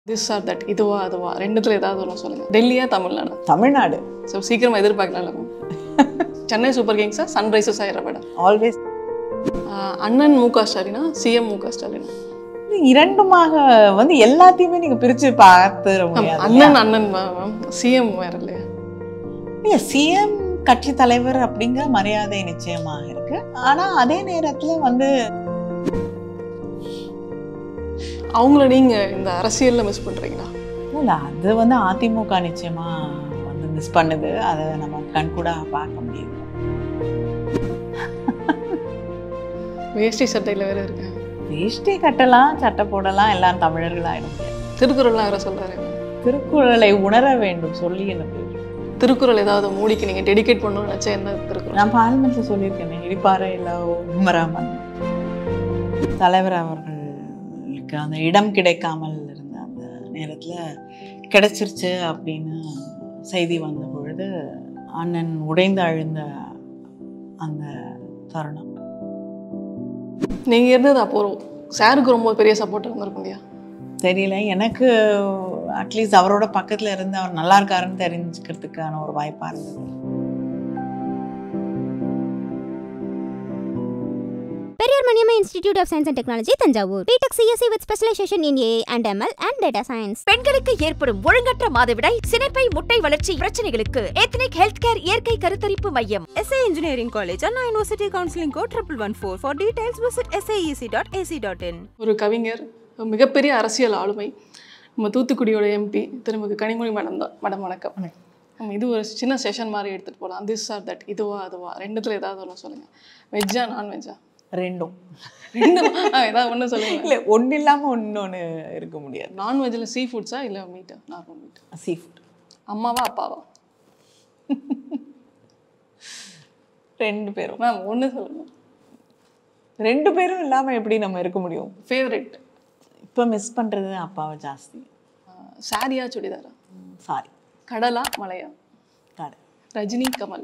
This R that இதுவா அதுவா ரெண்டுத்துல ஏதாவது ஒன்று சொல்லுங்க டெல்லியா தமிழ்நாடு தமிழ்நாடு ஸோ சீக்கிரமா எதிர்பார்க்கலாம்ல மேம் சென்னை சூப்பர் கிங்ஸா சன்ரைசர்ஸ் ஹைதராபாடா ஆல்வேஸ் ஆஹ் அண்ணன் மு க ஸ்டாலினா சிஎம் மு க ஸ்டாலினா இரண்டுமாக வந்து எல்லாத்தையுமே நீங்க பிரிச்சு பார்த்து முடியாது அண்ணன் அண்ணன் மேம் சிஎம் வேற இல்லையா இல்ல சிஎம் கட்சி தலைவர் அப்படிங்கிற மரியாதை நிச்சயமா இருக்கு ஆனா அதே நேரத்துல வந்து அவங்கள நீங்க இந்த அரசியல்ல மிஸ் பண்றீங்களா இல்ல அது வந்து அதிமுக நிச்சயமா வந்து மிஸ் பண்ணுது அதை நம்ம கண்கூடா பார்க்க முடியுது வேஷ்டி சட்டையில வேற இருக்காங்க வேஷ்டி கட்டலாம் சட்டை போடலாம் எல்லாம் தமிழர்களாயிடும் திருக்குறள்லாம் வேற சொல்றாரு திருக்குறளை உணர வேண்டும் சொல்லி எனக்கு திருக்குறள் ஏதாவது மூடிக்கு நீங்க டெடிகேட் பண்ணணும்னு நினைச்சா என்ன திருக்குறள் நான் பார்லிமெண்ட்ல சொல்லியிருக்கேன் இடிப்பாறை இல்லை உமராமன் தலைவர் அவர்களுக்கு அந்த இடம் கிடைக்காமல் இருந்த அந்த நேரத்துல கிடைச்சிருச்சு அப்படின்னு செய்தி வந்த பொழுது அண்ணன் உடைந்து அழுந்த அந்த தருணம் நீங்க இருந்தது அப்போ சாருக்கு ரொம்ப பெரிய சப்போர்ட் இருந்திருக்கும் இல்லையா தெரியல எனக்கு அட்லீஸ்ட் அவரோட பக்கத்துல இருந்து அவர் நல்லா இருக்காருன்னு தெரிஞ்சுக்கிறதுக்கான ஒரு வாய்ப்பா இருந்தது Periyar Maniammai institute of science and technology Thanjavur BTech CSC with specialisation in AI and ML and data science பெண்களுக்கு ஏற்படும் ஒழுங்கற்ற மாதவிடாய் சினைப்பை முட்டை வளர்ச்சி பிரச்சனைகளுக்கு எத்னிக் ஹெல்த் கேர் இயற்கை கருத்தரிப்பு மையம் SA Engineering College, Anna University Counseling Code 1114. For details, visit saec.ac.in. ஒரு கவிஞர் ஒரு மிகப்பெரிய அரசியல் ஆளுமை நம்ம தூத்துக்குடியோட எம்பி திருமதி கனிமொழி மேடம் தான் மேடம் வணக்கம் நம்ம இது ஒரு சின்ன செஷன் மாதிரி எடுத்துகிட்டு போகலாம் திஸ் ஆர் தட் இதுவா அதுவா ரெண்டுத்துல ஏதாவது ஒன்று சொல்லுங்க வெஜ்ஜா நான்வெஜ்ஜா ரெண்டும் ரெண்டு ஏதாவது ஒன்று சொல்லுங்க இல்ல ஒண்ணு இல்லாம ஒண்ணு இருக்க முடியாது நான்வெஜ்ஜில் சீ ஃபுட்ஸா இல்லை மீட்டா நார்மல் மீட் சீ ஃபுட் அம்மாவா அப்பாவா ரெண்டு பேரும் மேம் ஒன்று சொல்லுங்க ரெண்டு பேரும் இல்லாம எப்படி நம்ம இருக்க முடியும் ஃபேவரெட் இப்போ மிஸ் பண்றது அப்பாவை ஜாஸ்தி சாரியா சுடிதாரா சாரி கடலா மலையா கடை ரஜினி கமல்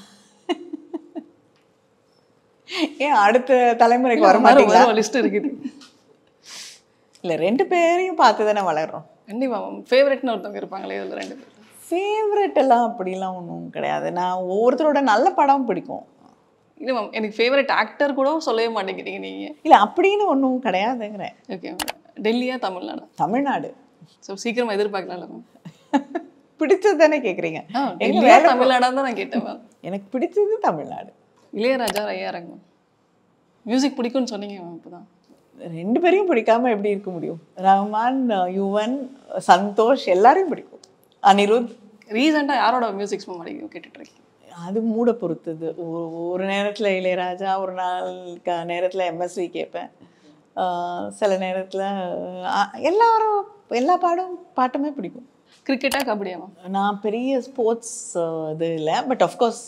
ஏன் அடுத்த தலைமுறைக்கு வர மாட்டீங்களா லிஸ்ட் இருக்குது இல்ல ரெண்டு பேரையும் பார்த்து தானே வளர்றோம் கண்டிப்பா மேம் ஃபேவரெட்னு ஒருத்தவங்க இருப்பாங்களே இதில் ரெண்டு பேர் ஃபேவரட் எல்லாம் அப்படிலாம் ஒன்றும் கிடையாது நான் ஒவ்வொருத்தரோட நல்ல படம் பிடிக்கும் இல்லை மேம் எனக்கு ஃபேவரட் ஆக்டர் கூட சொல்லவே மாட்டேங்கிறீங்க நீங்கள் இல்ல அப்படின்னு ஒன்றும் கிடையாதுங்கிறேன் ஓகே டெல்லியா தமிழ்நாடு தமிழ்நாடு ஸோ சீக்கிரமா எதிர்பார்க்கலாம்ல மேம் பிடிச்சது தானே கேட்குறீங்க ஆ எங்க டெல்லியா வேலை தமிழ்நாடா தான் நான் கேட்டேன் மேம் எனக்கு பிடிச்சது தமிழ்நாடு இளையராஜா ஐயாரங்க மேம் மியூசிக் பிடிக்கும்னு சொன்னீங்க மேம் இப்போ தான் ரெண்டு பேரையும் பிடிக்காம எப்படி இருக்க முடியும் ரஹ்மான் யுவன் சந்தோஷ் எல்லாரையும் பிடிக்கும் அனிருத் ரீசெண்டாக யாரோட மியூசிக்ஸ் மேம் அடிக்க கேட்டுட்டு இருக்கீங்க அது மூட பொறுத்தது ஒரு- ஒரு நேரத்தில் இளையராஜா ஒரு நாள் க நேரத்தில் எம்எஸ்வி கேட்பேன் ஆஹ் சில நேரத்தில் எல்லாரும் எல்லா பாடும் பாட்டுமே பிடிக்கும் கிரிக்கெட்டா கபடியா மேம் நான் பெரிய ஸ்போர்ட்ஸ் இது இல்லை பட் அஃப்கோர்ஸ்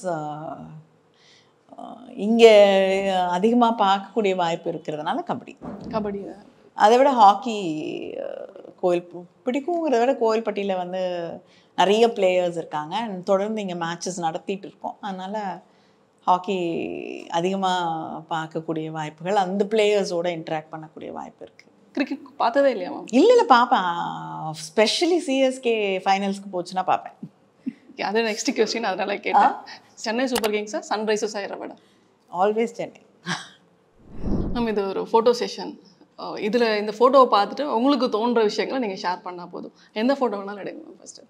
இங்கே அதிகமாக பார்க்கக்கூடிய வாய்ப்பு இருக்கிறதுனால கபடி கபடி அதை விட ஹாக்கி கோயில் பு- பிடிக்குங்கிறத விட கோயில்பட்டியில் வந்து நிறைய பிளேயர்ஸ் இருக்காங்க and தொடர்ந்து இங்கே மேட்சஸ் நடத்திட்டு இருக்கோம் அதனால் ஹாக்கி அதிகமாக பார்க்கக்கூடிய வாய்ப்புகள் அந்த பிளேயர்ஸோட இன்ட்ராக்ட் பண்ணக்கூடிய வாய்ப்பு இருக்குது கிரிக்கெட் பார்த்ததே இல்லையா மேம் இல்லை இல்லை பார்ப்பேன் ஸ்பெஷலி சிஎஸ்கே ஃபைனல்ஸ்க்கு போச்சுன்னா பார்ப்பேன் அது நெக்ஸ்ட் கொஸ்டின் அதனால கேட்டேன் சென்னை சூப்பர் கிங்ஸா சன்ரைசர்ஸ் ஹைதராபாடா ஆல்வேஸ் சென்னை மேம் இது ஒரு ஃபோட்டோ செஷன் இதில் இந்த ஃபோட்டோவை பார்த்துட்டு உங்களுக்கு தோன்ற விஷயங்களை நீங்கள் ஷேர் பண்ணால் போதும் எந்த ஃபோட்டோ வேணாலும் எடுங்க மேம் ஃபஸ்ட்டு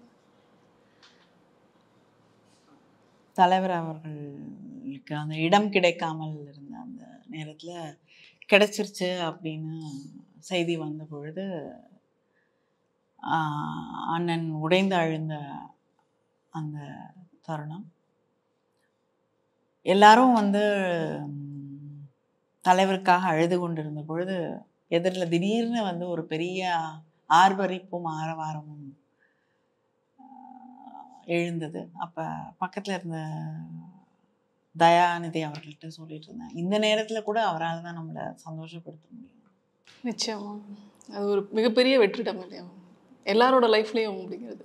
தலைவர் அவர்களுக்கு அந்த இடம் கிடைக்காமல் இருந்த அந்த நேரத்துல கிடைச்சிருச்சு அப்படின்னு செய்தி வந்த பொழுது ஆஹ், அண்ணன் உடைந்து அழுந்த அந்த தருணம் எல்லாரும் வந்து ம், தலைவருக்காக அழுது கொண்டிருந்த பொழுது எதிரில் திடீர்னு வந்து ஒரு பெரிய ஆர்ப்பரிப்பும் ஆரவாரமும் ஆஹ், எழுந்தது அப்போ பக்கத்தில் இருந்த தயாநிதி அவர்கள்ட்ட சொல்லிட்டு இருந்தேன் இந்த நேரத்தில் கூட அவரால் தான் நம்மளை சந்தோஷப்படுத்த முடியும் நிச்சயமா அது ஒரு மிகப்பெரிய வெற்றிடம் இல்லையா மேம்? எல்லாரோட லைஃப்லேயும் அப்படிங்கிறது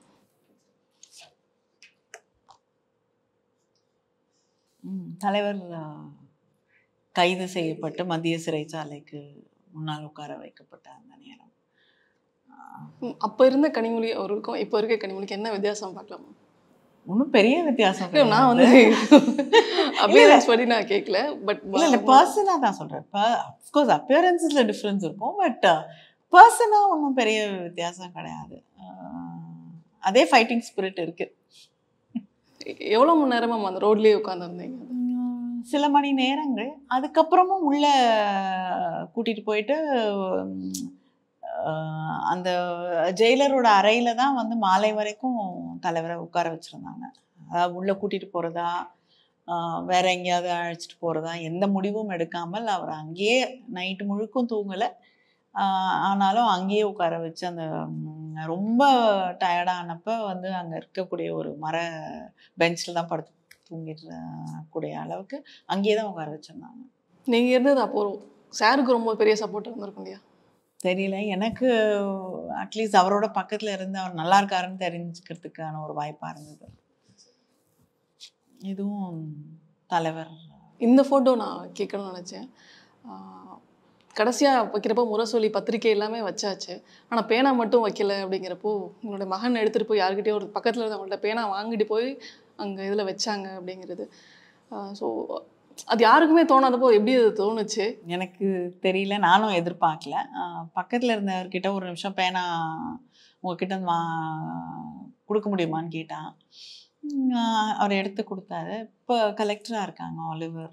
ம், தலைவர் ஆஹ், கைது செய்யப்பட்டு மத்திய சிறைச்சாலைக்கு முன்னால் உட்கார வைக்கப்பட்ட அந்த நேரம் ம், அப்ப இருந்த கனிமொழி அவருக்கும் இப்போ இருக்க கனிமொழிக்கு என்ன வித்தியாசம் பார்க்கலாமா ஒன்றும் பெரிய வித்தியாசம் இல்ல, நான் வந்து அப்பியரன்ஸ் படி நான் கேட்கல பட் இல்லை இல்லை பர்சனாக தான் சொல்கிறேன் இப்போ அஃப்கோர்ஸ் அப்பியரன்ஸில் டிஃப்ரென்ஸ் இருக்கும் பட் பர்சனாக ஒன்றும் பெரிய வித்தியாசம் கிடையாது ஆஹ் அதே ஃபைட்டிங் ஸ்பிரிட் இருக்கு எவ்வளவு மணி நேரமா அந்த ரோட்லயே உட்காந்துருந்தீங்க உம், சில மணி நேரங்கள் அதுக்கப்புறமும் உள்ள கூட்டிட்டு போயிட்டு உம், ஆஹ் அந்த ஜெயிலரோட அறையில தான் வந்து மாலை வரைக்கும் தலைவரை உட்கார வச்சிருந்தாங்க அதாவது உள்ள கூட்டிட்டு போறதா ஆஹ் வேற எங்கேயாவது அழைச்சிட்டு போறதா எந்த முடிவும் எடுக்காமல் அவர் அங்கேயே நைட்டு முழுக்கும் தூங்கலை ஆஹ் ஆனாலும் அங்கேயே உட்கார வச்சு அந்த உம், ரொம்ப டயர்டானப்ப வந்து அங்கே இருக்கக்கூடிய ஒரு மர பெஞ்சில் தான் படுத்து தூங்கிட்டு கூடிய அளவுக்கு அங்கேயே தான் உட்கார வச்சிருந்தாங்க நீங்க இருந்தது அப்போ சாருக்கு ரொம்ப பெரிய சப்போர்ட் இருந்திருக்கும் இல்லையா தெரியல எனக்கு அட்லீஸ்ட் அவரோட பக்கத்துல இருந்து அவர் நல்லா இருக்காருன்னு தெரிஞ்சுக்கிறதுக்கான ஒரு வாய்ப்பா இருந்தது இதுவும் தலைவர் இந்த ஃபோட்டோ நான் கேட்கணும்னு நினச்சேன் கடைசியாக வைக்கிறப்போ முரசொலி பத்திரிக்கை எல்லாமே வச்சாச்சு ஆனால் பேனா மட்டும் வைக்கல அப்படிங்கிறப்போ உங்களுடைய மகன் எடுத்துகிட்டு போய் யார்கிட்டயோ ஒரு பக்கத்தில் இருந்தவங்கள்ட்ட பேனா வாங்கிட்டு போய் அங்கே இதில் வச்சாங்க அப்படிங்கிறது ஸோ அது யாருக்குமே தோணாதப்போ எப்படி அது தோணுச்சு எனக்கு தெரியல நானும் எதிர்பார்க்கல ஆஹ் பக்கத்துல இருந்தவர்கிட்ட ஒரு நிமிஷம் பேனா உங்ககிட்ட இருந்து வா கொடுக்க முடியுமான்னு கேட்டான் உம் ஆஹ் அவர் எடுத்து கொடுத்தாரு இப்போ கலெக்டராக இருக்காங்க ஆலிவர்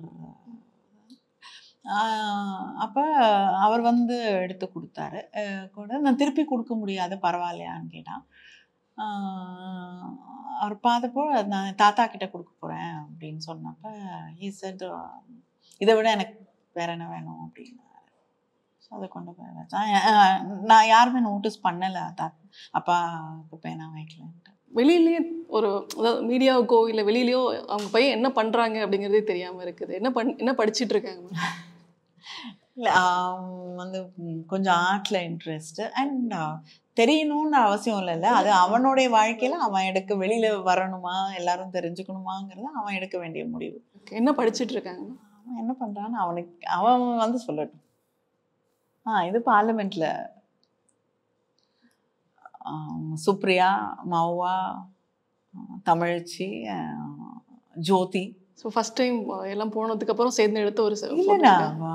அப்போ அவர் வந்து எடுத்து கொடுத்தாரு அஹ் கூட நான் திருப்பி கொடுக்க முடியாது பரவாயில்லையான்னு கேட்டான் ஆஹ் அவர் பார்த்தப்போ நான் தாத்தா கிட்ட கொடுக்க போகிறேன் அப்படின்னு சொன்னப்ப he said இதை விட எனக்கு வேற என்ன வேணும் அப்படின்னு ஸோ அதை கொண்டு போய் வச்சேன் அஹ் நான் யாருமே நோட்டீஸ் பண்ணலை தா அப்பாவுக்கு பேனா வைக்கலன்ட்டு வெளியிலேயே ஒரு அதாவது மீடியாவுக்கோ இல்லை வெளியிலயோ அவங்க பையன் என்ன பண்ணுறாங்க அப்படிங்கிறதே தெரியாமல் இருக்குது என்ன பண் என்ன படிச்சிட்டு இருக்காங்க இல்லை வந்து ம், கொஞ்சம் ஆர்ட்ல இன்ட்ரெஸ்ட் அண்ட் தெரியணும்னு அவசியம் இல்லைல்ல அது அவனுடைய வாழ்க்கையில அவன் எடுக்க வெளியில வரணுமா எல்லாரும் தெரிஞ்சுக்கணுமாங்கிறது அவன் எடுக்க வேண்டிய முடிவு என்ன படிச்சிட்டு இருக்காங்க அவன் என்ன பண்றான்னு அவனுக்கு அவன் வந்து சொல்லட்டும் ஆ இது பார்லிமெண்ட்ல சுப்ரியா மௌவா தமிழச்சி ஆஹ், ஜோதி ஸோ ஃபர்ஸ்ட் டைம் எல்லாம் போனதுக்கப்புறம் சேர்ந்து எடுத்த ஒரு se- photo இல்லைண்ணா இருக்கா?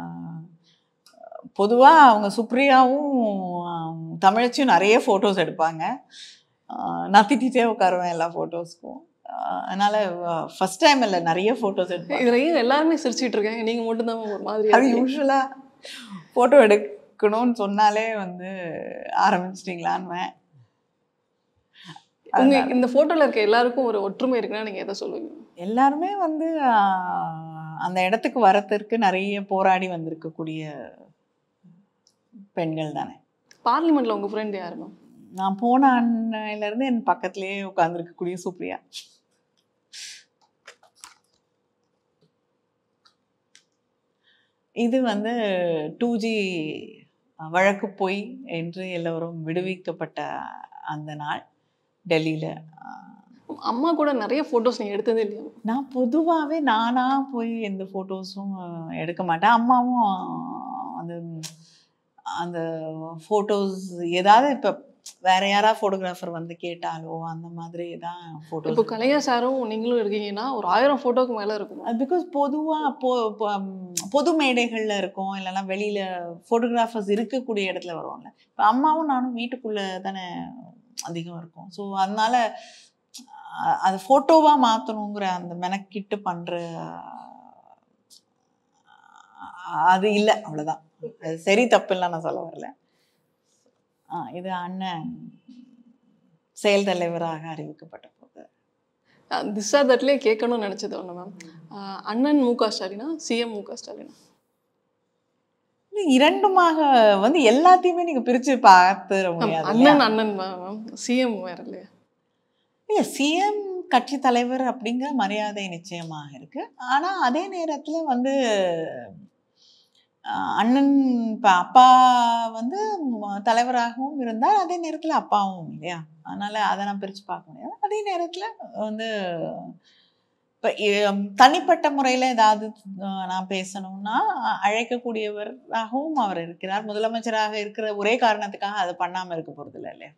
பொதுவாக அவங்க சுப்ரியாவும் ஆம், தமிழச்சியும் நிறைய ஃபோட்டோஸ் எடுப்பாங்க ஆஹ் நான் திட்டிகிட்டே உட்காருவேன் எல்லா ஃபோட்டோஸ்க்கும் அதனால ஃபர்ஸ்ட் டைம் இல்லை நிறைய ஃபோட்டோஸ் எடுப்பேன் இதுல ஏன் எல்லாருமே சிரிச்சிட்டு இருக்காங்க நீங்க மட்டும்தான் ஒரு மாதிரி அது இருக்கு. யூஸ்வலாக ஃபோட்டோ எடுக்கணும்னு சொன்னாலே வந்து ஆரம்பிச்சிட்டிங்களான்னு உங்க இந்த போட்டோல இருக்க எல்லாருக்கும் ஒரு ஒற்றுமை இருக்குன்னா நீங்க எதை சொல்லுவீங்க எல்லாருமே வந்து ஆஹ், அந்த இடத்துக்கு வரத்திற்கு நிறைய போராடி வந்திருக்கக்கூடிய பெண்கள் தானே பார்லிமெண்ட்ல உங்க ஃப்ரெண்ட் யாரு மேம் நான் போன அன்னையிலேருந்து என் பக்கத்துலேயே உட்காந்துருக்கக்கூடிய சுப்ரியா இது வந்து டூ ஜி வழக்கு பொய் என்று எல்லோரும் விடுவிக்கப்பட்ட அந்த நாள் டெல்லியில் அம்மா கூட நிறைய போட்டோஸ் நீங்க எடுத்ததே இல்லையா நான் பொதுவாகவே நானாக போய் எந்த ஃபோட்டோஸும் எடுக்க மாட்டேன் அம்மாவும் அந்த அந்த ஃபோட்டோஸ் ஏதாவது இப்போ வேற யாராவது ஃபோட்டோகிராஃபர் வந்து கேட்டாலோ அந்த மாதிரி தான் இப்போ ஃபோட்டோஸ் கலைஞர் சாரும் நீங்களும் இருக்கீங்கன்னா ஒரு ஆயிரம் போட்டோக்கு மேல இருக்கும் அது பிகாஸ் பொதுவாக பொ பொ- ம், பொது மேடைகளில் இருக்கோம் இல்லைன்னா வெளியில் ஃபோட்டோகிராஃபர்ஸ் இருக்கக்கூடிய இடத்துல வருவோம்ல இப்போ அம்மாவும் நானும் வீட்டுக்குள்ளே தானே அதிகம் இருக்கும் ஸோ அதனால அ- அது ஃபோட்டோவாக மாற்றணுங்கிற அந்த மெனக்கிட்டு பண்ணுற அது இல்லை அவ்வளோதான் அது சரி தப்புலாம் நான் சொல்ல வரல ஆ, இது அண்ணன் செயல் தலைவராக அறிவிக்கப்பட்ட போது திஸ் ஆர் தட்லேயே கேட்கணும்னு நினைச்சது ஒன்று மேம் அண்ணன் மு க ஸ்டாலினா சிஎம் மு க ஸ்டாலினா இது இரண்டுமாக வந்து எல்லாத்தையுமே நீங்க பிரிச்சு பார்த்துட மேம், முடியாது அண்ணன் அண்ணன் மேம் சிஎம் வேற இல்லையா இல்ல சிஎம் கட்சி தலைவர் அப்படிங்கிற மரியாதை நிச்சயமாக இருக்கு ஆனா அதே நேரத்துல வந்து ஆஹ், அண்ணன் இப்ப அப்பா வந்து ம- தலைவராகவும் இருந்தார் அதே நேரத்துல அப்பாவும் இல்லையா அதனால அதை நான் பிரிச்சு பார்க்க முடியாது அதே நேரத்துல வந்து இப்போ தனிப்பட்ட முறையில் ஏதாவது அஹ், நான் பேசணும்னா அ- அழைக்கக்கூடியவராகவும் அவர் இருக்கிறார் முதலமைச்சராக இருக்கிற ஒரே காரணத்துக்காக அதை பண்ணாமல் இருக்க போகிறதில்ல இல்லையா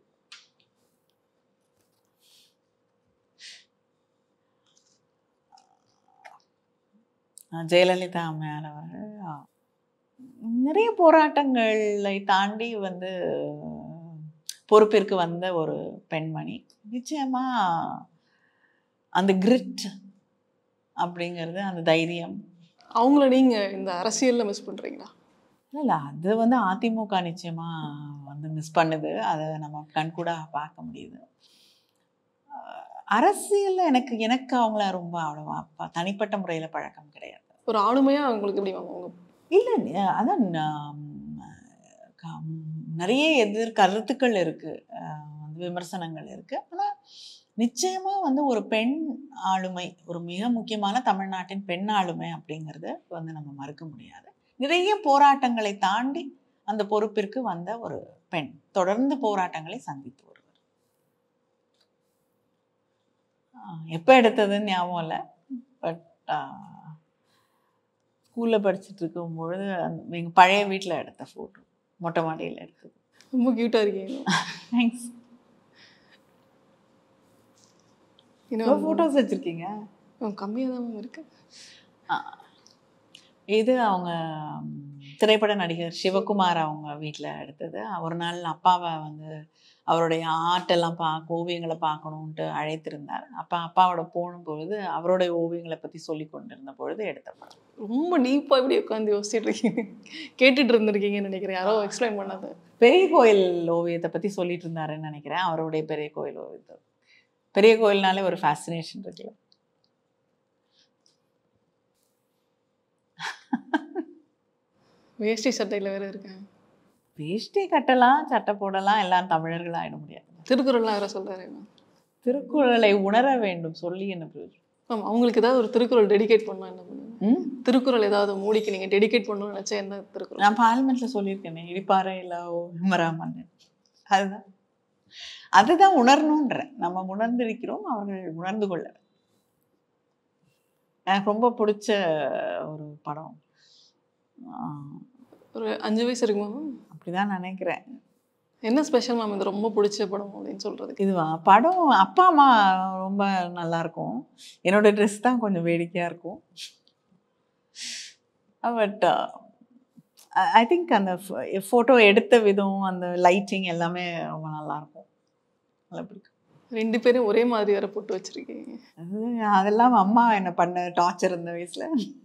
அஹ், ஜெயலலிதா அம்மையார் அவர்கள் அஹ், நிறைய போராட்டங்களை தாண்டி வந்து பொறுப்பிற்கு வந்த ஒரு பெண்மணி நிச்சயமா அந்த கிரிட் அப்படிங்கிறது அந்த தைரியம் அவங்கள நீங்க இந்த அரசியல்ல மிஸ் பண்றீங்களா இல்ல இல்ல அது வந்து அதிமுக நிச்சயமா வந்து மிஸ் பண்ணுது அதை நம்ம கண்கூடா பார்க்க முடியுது அஹ் அரசியல்ல எனக்கு எனக்கு அவங்கள ரொம்ப அவ்வளவா ப- தனிப்பட்ட முறையில பழக்கம் கிடையாது ஒரு ஆளுமையா உங்களுக்கு எப்படி மேம் அவங்க இல்லை அதான் நான், க- நிறைய எதிர் கருத்துக்கள் இருக்கு அஹ் வந்து விமர்சனங்கள் இருக்கு ஆனா நிச்சயமா வந்து ஒரு பெண் ஆளுமை ஒரு மிக முக்கியமான தமிழ்நாட்டின் பெண் ஆளுமை அப்படிங்கிறது வந்து நம்ம மறுக்க முடியாது நிறைய போராட்டங்களை தாண்டி அந்த பொறுப்பிற்கு வந்த ஒரு பெண் தொடர்ந்து போராட்டங்களை சந்தித்து வருவர் ஆஹ் எப்ப எடுத்ததுன்னு ஞாபகம் இல்லை பட் ஸ்கூலில் படிச்சுட்டு இருக்கும் பொழுது அந்த எங்கள் பழைய வீட்டில் எடுத்த ஃபோட்டோ மொட்டை மாடியில் எடுத்தது ரொம்ப கியூட்டா இருக்கீங்க தேங்க்ஸ் இன்னும் ஃபோட்டோஸ் வச்சுருக்கீங்க கம்மியாக தான் மேம் இருக்கு இது அவங்க ம், திரைப்பட நடிகர் சிவகுமார் அவங்க வீட்டில் எடுத்தது ஒரு நாள் அப்பாவை வந்து அவருடைய ஆர்ட்டெல்லாம் பார்க்க ஓவியங்களை பார்க்கணுன்ட்டு அழைத்திருந்தார் அப்போ அப்பாவோட போன பொழுது அவருடைய ஓவியங்களை பற்றி சொல்லி கொண்டிருந்த பொழுது எடுத்த படம் ரொம்ப டீப்பா இப்படி உட்காந்து யோசிச்சுட்டு இருக்கீங்க கேட்டுட்டு இருந்திருக்கீங்கன்னு நினைக்கிறேன் யாரோ எக்ஸ்பிளைன் பண்ணது பெரிய கோயில் ஓவியத்தை பற்றி சொல்லிட்டு இருந்தாருன்னு நினைக்கிறேன் அவருடைய பெரிய கோயில் ஓவியத்தை பெரிய கோயில்னாலே ஒரு ஃபேசினேஷன் இருக்குல்ல வேஷ்டி சட்டையில வேற இருக்கேன் வேஷ்டி கட்டலாம் சட்டை போடலாம் எல்லாம் தமிழர்கள் ஆயிட முடியாது திருக்குறள்லாம் வேற சொல்றாரு மேம் திருக்குறளை உணர வேண்டும் சொல்லி என்ன பிரயோஜனம் மேம் அவங்களுக்கு ஏதாவது ஒரு திருக்குறள் டெடிகேட் பண்ணா என்ன பண்ணுவீங்க ம்? திருக்குறள் ஏதாவது மூடிக்கு நீங்க டெடிகேட் பண்ணணும்னு நினைச்சா என்ன திருக்குறள் நான் பார்லிமெண்ட்ல சொல்லியிருக்கேனே இடிப்பாறை இல்ல விமராமன் அதுதான் அதுதான் உணரணுன்றேன் நம்ம உணர்ந்திருக்கிறோம் அவர்கள் உணர்ந்து கொள்ள எனக்கு ரொம்ப பிடிச்ச ஒரு படம் ஆஹ் ஒரு அஞ்சு வயசு இருக்குமா மேம் அப்படிதான் நினைக்கிறேன் என்ன ஸ்பெஷல் மேம் இது ரொம்ப பிடிச்ச படம் அப்படின்னு சொல்றதுக்கு இதுவா படம் அப்பா அம்மா ரொம்ப நல்லா இருக்கும் என்னோட ட்ரெஸ் தான் கொஞ்சம் வேடிக்கையா இருக்கும் பட் ஐ திங்க் அந்த ஃபோட்டோ எடுத்த விதம் அந்த லைட்டிங் எல்லாமே ரொம்ப நல்லா இருக்கும் நல்லா பிடிக்கும் ரெண்டு பேரும் ஒரே மாதிரி வேற போட்டு வச்சிருக்கீங்க அது அதெல்லாம் அம்மா என்ன பண்ண டார்ச்சர் இந்த வயசுல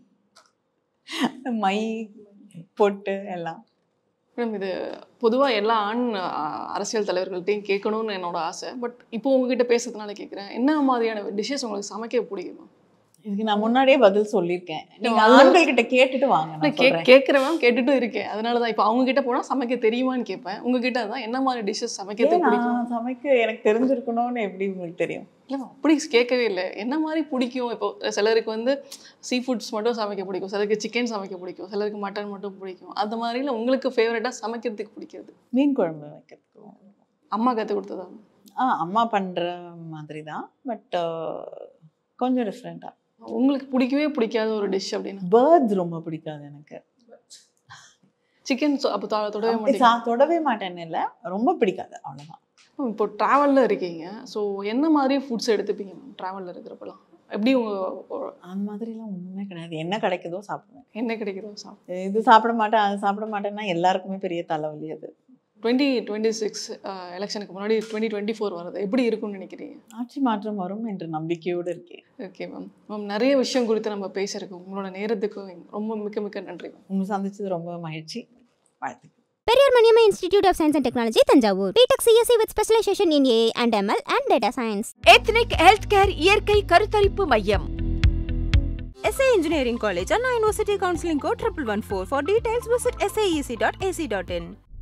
மை பொட்டு எல்லாம் மேடம் இது பொதுவா எல்லா ஆண் அஹ், அரசியல் தலைவர்கள்ட்டையும் கேட்கணும்னு என்னோட ஆசை பட் இப்போ உங்ககிட்ட பேசுறதுனால கேட்குறேன் என்ன மாதிரியான டிஷ்ஷஸ் உங்களுக்கு சமைக்க பிடிக்குமா இதுக்கு நான் முன்னாடியே பதில் சொல்லியிருக்கேன் நீங்க அது- ஆண்கள் கிட்ட கேட்டுட்டு வாங்க நான் நான் கே சொல்றேன். கேட்குறவன் கேட்டுட்டும் இருக்கேன் அதனால தான் இப்போ அவங்க கிட்ட போனால் சமைக்க தெரியுமான்னு கேட்பேன் உங்ககிட்ட தான் என்ன மாதிரி டிஷ்ஷஸ் சமைக்கிறது ஏன் பிடிக்கும் நான் சமைக்க எனக்கு தெரிஞ்சிருக்கணும்னு எப்படி உங்களுக்கு தெரியும் இல்லை அப்படி கேட்கவே இல்லை என்ன மாதிரி பிடிக்கும் இப்போ சிலருக்கு வந்து சீ ஃபுட்ஸ் மட்டும் சமைக்க பிடிக்கும் சிலருக்கு சிக்கன் சமைக்க பிடிக்கும் சிலருக்கு மட்டன் மட்டும் பிடிக்கும் அந்த மாதிரில உங்களுக்கு ஃபேவரட்டாக சமைக்கிறதுக்கு பிடிக்கிறது மீன் குழம்பு வைக்கிறதுக்கு அம்மா கற்றுக் கொடுத்ததா ஆ அம்மா பண்ற மாதிரி தான் பட் கொஞ்சம் டிஃப்ரெண்ட்டாக உங்களுக்கு பிடிக்கவே பிடிக்காத ஒரு டிஷ் அப்படின்னா பேர்ட்ஸ் ரொம்ப பிடிக்காது எனக்கு சிக்கன் அப்போ தொ- தொடவே அப்படி மாட்டீங்க சா- தொடவே மாட்டேன்னு இல்லை ரொம்ப பிடிக்காது அவ்வளோதான் இப்போ ட்ராவலில் இருக்கீங்க ஸோ என்ன மாதிரி ஃபுட்ஸ் எடுத்துப்பீங்க மேம் ட்ராவலில் இருக்கிறப்பெல்லாம் எப்படி உங்கள் அந்த மாதிரிலாம் ஒன்றுமே கிடையாது என்ன கிடைக்குதோ சாப்பிடுவேன் என்ன கிடைக்குதோ சாப்பிட்டு இது சாப்பிட மாட்டேன் அது சாப்பிட மாட்டேன்னா எல்லாருக்குமே பெரிய தலைவலி அது டுவெண்ட்டி டுவெண்ட்டி சிக்ஸ் எலெக்ஷனுக்கு முன்னாடி டுவெண்ட்டி டுவெண்ட்டி ஃபோர் வருது எப்படி இருக்கும்னு நினைக்கிறீங்க ஆட்சி மாற்றம் வரும் என்று நம்பிக்கையோடு இருக்கேன் ஓகே மேம் மேம் நிறைய விஷயம் குறித்து நம்ம பேசியிருக்கோம் உங்களோட நேரத்துக்கு ரொம்ப மிக்க மிக்க நன்றி மேம் உங்களை சந்திச்சது ரொம்ப மகிழ்ச்சி வாழ்த்துக்கள் Periyar Maniamma institute of science and technology Thanjavur BTech CSC with specialisation in AI and ML and data science ethnic health care இயற்கை கருத்தரிப்பு மையம் SA Engineering College, Anna University Counseling Code 1114. For details, visit saec.ac.in.